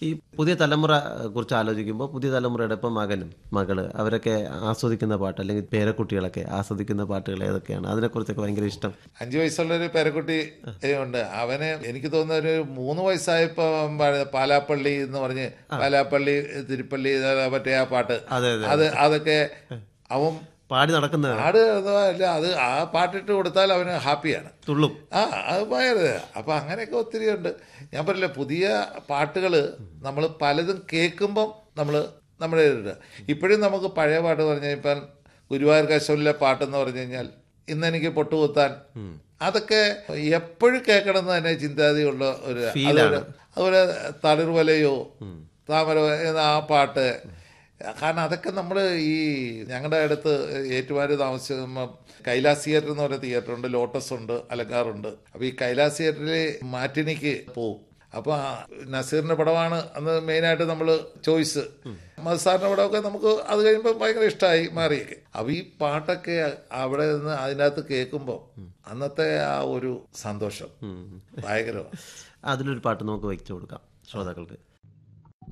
ഈ പുതിയ തലമുറ കുറിച്ച് ആലോചിക്കുമ്പോൾ പുതിയ തലമുറയുടെ ഇപ്പം മകനും മകള് അവരൊക്കെ ആസ്വദിക്കുന്ന പാട്ട് അല്ലെങ്കിൽ പേരക്കുട്ടികളൊക്കെ ആസ്വദിക്കുന്ന പാട്ടുകൾ ഏതൊക്കെയാണ് അതിനെക്കുറിച്ചൊക്കെ ഭയങ്കര ഇഷ്ടം അഞ്ചു വയസ്സുള്ള ഒരു പേരക്കുട്ടി ഉണ്ട് അവന് എനിക്ക് തോന്നുന്ന ഒരു മൂന്ന് വയസ്സായപ്പോ പാ- പാലാപ്പള്ളി എന്ന് പറഞ്ഞ് പാലാപ്പള്ളി തിരുപ്പള്ളി ഇതാ മറ്റേ ആ പാട്ട് അതെ, അതെ. അത് അതൊക്കെ അവൻ പാടി നടക്കുന്നതാണ് പാട് അല്ല അത് ആ പാട്ടിട്ട് കൊടുത്താൽ അവന് ഹാപ്പിയാണ് തുള്ളും ആ അത് ഭയങ്കര അപ്പൊ അങ്ങനെയൊക്കെ ഒത്തിരി ഉണ്ട് ഞാൻ പറയില്ല പുതിയ പാട്ടുകൾ നമ്മൾ പലതും കേൾക്കുമ്പം നമ്മൾ നമ്മുടെ ഇതുണ്ട്. ഇപ്പോഴും നമുക്ക് പഴയ പാട്ട് പറഞ്ഞു ഇപ്പം ഗുരുവായൂർ കശോലിലെ പാട്ടെന്ന് പറഞ്ഞു കഴിഞ്ഞാൽ ഇന്ന് എനിക്ക് പൊട്ടുകുത്താൻ അതൊക്കെ എപ്പോഴും കേൾക്കണം എന്ന് തന്നെ ചിന്താഗതിയുള്ള ഒരു അതുപോലെ അതുപോലെ തളിർവലയോ താമര എന്ന ആ പാട്ട് കാരണം അതൊക്കെ നമ്മൾ ഈ ഞങ്ങളുടെ അടുത്ത് ഏറ്റുമാര് താമസിക്കുമ്പോൾ കൈലാസ് തിയേറ്റർ എന്ന് പറയുന്ന തിയേറ്റർ ഉണ്ട് ലോട്ടസ് ഉണ്ട് അലങ്കാറുണ്ട് അപ്പോൾ ഈ കൈലാസ് തിയേറ്ററിൽ മാറ്റിനിക്ക് പോവും അപ്പോൾ നസീറിന്റെ പടമാണ് അന്ന് മെയിനായിട്ട് നമ്മൾ ചോയ്സ് മസാറിന്റെ പടമൊക്കെ നമുക്ക് അത് കഴിയുമ്പോൾ ഭയങ്കര ഇഷ്ടമായി മാറിയൊക്കെ അപ്പോൾ ഈ പാട്ടൊക്കെ അവിടെ നിന്ന് അതിനകത്ത് കേൾക്കുമ്പോൾ അന്നത്തെ ആ ഒരു സന്തോഷം ഭയങ്കരമാണ് അതിലൊരു പാട്ട് നമുക്ക് വയ്ച്ചു കൊടുക്കാം ശ്രോതാക്കൾക്ക്